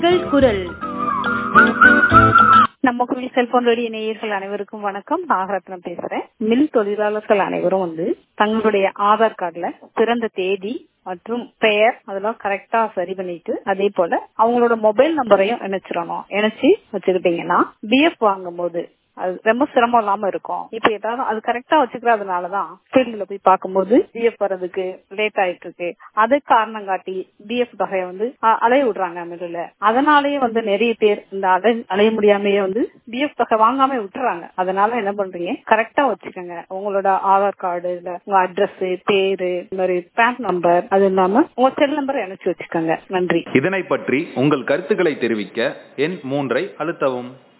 உங்கள் குரல் நம்ம குரல் செல்போன் ரேடியோ நேயர்கள் அனைவருக்கும் வணக்கம் நாகரத்னம் பேசுறேன் மில் தொழிலாளர்கள் அனைவரும் வந்து தங்களுடைய ஆதார் கார்டுல பிறந்த தேதி மற்றும் பெயர் அதெல்லாம் கரெக்டா சரி பண்ணிட்டு அதே போல அவங்களோட மொபைல் நம்பரையும் இணைச்சிடணும் இணைச்சு வச்சுக்கிட்டீங்கன்னா பிஎஃப் வாங்கும் போது அது ரொம்ப சிரமம் இல்லாம இருக்கும் இப்ப ஏதாவது அது கரெக்டா வச்சுக்கிறதுனாலதான் ஃபீல்டுல போய் பார்க்கும்போது பிஎஃப் வர்றதுக்கு லேட் ஆயிட்டு இருக்கு அது காரணம் காட்டி பிஎஃப் தொகையை வந்து அ- அலைய விடுறாங்க மிடில் அதனாலயே வந்து நிறைய பேர் இந்த அலை அலைய முடியாமயே வந்து பிஎஃப் தொகை வாங்காம விட்டுறாங்க அதனால என்ன பண்றீங்க கரெக்டா வச்சுக்கோங்க உங்களோட ஆதார் கார்டு இல்ல உங்க அட்ரஸ் பேரு இந்த மாதிரி பேன் நம்பர் அது இல்லாம உங்க செல் நம்பரை இணைச்சு வச்சுக்கோங்க நன்றி இதனை பற்றி உங்கள் கருத்துக்களை தெரிவிக்க எண் மூன்றை அழுத்தவும்